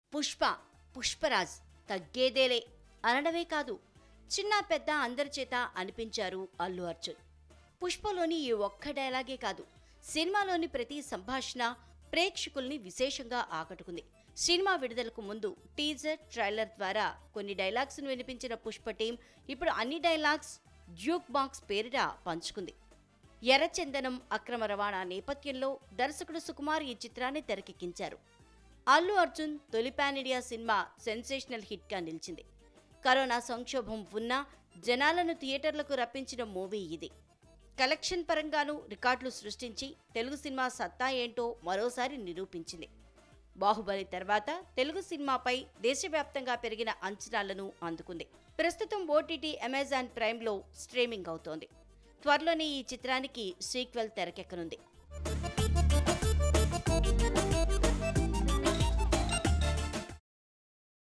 పుష్ప పుష్పరాజ్ తగ్గేదేలే అనడమే కాదు చిన్న పెద్ద అందరి చేత అనిపించారు అల్లు అర్జున్ పుష్పలోని ఈ ఒక్క డైలాగే కాదు సినిమాలోని ప్రతి సంభాషణ ప్రేక్షకుల్ని విశేషంగా ఆకట్టుకుంది సినిమా విడుదలకు ముందు టీజర్ ట్రైలర్ ద్వారా కొన్ని డైలాగ్స్ ను వినిపించిన పుష్ప టీం ఇప్పుడు అన్ని డైలాగ్స్ డ్యూక్ బాక్స్ పేరిట పంచుకుంది ఎర్రచందనం అక్రమ రవాణా నేపథ్యంలో దర్శకుడు సుకుమార్ ఈ చిత్రాన్ని తెరకెక్కించారు అల్లు అర్జున్ తొలి పాన్ ఇండియా సినిమా సెన్సేషనల్ హిట్గా నిలిచింది కరోనా సంక్షోభం ఉన్నా జనాలను థియేటర్లకు రప్పించిన మూవీ ఇది కలెక్షన్ పరంగానూ రికార్డులు సృష్టించి తెలుగు సినిమా సత్తా ఏంటో మరోసారి నిరూపించింది బాహుబలి తర్వాత తెలుగు సినిమాపై దేశవ్యాప్తంగా పెరిగిన అంచనాలను అందుకుంది ప్రస్తుతం ఓటీటీ అమెజాన్ ప్రైమ్లో స్ట్రీమింగ్ అవుతోంది త్వరలోనే ఈ చిత్రానికి సీక్వెల్ తెరకెక్కనుంది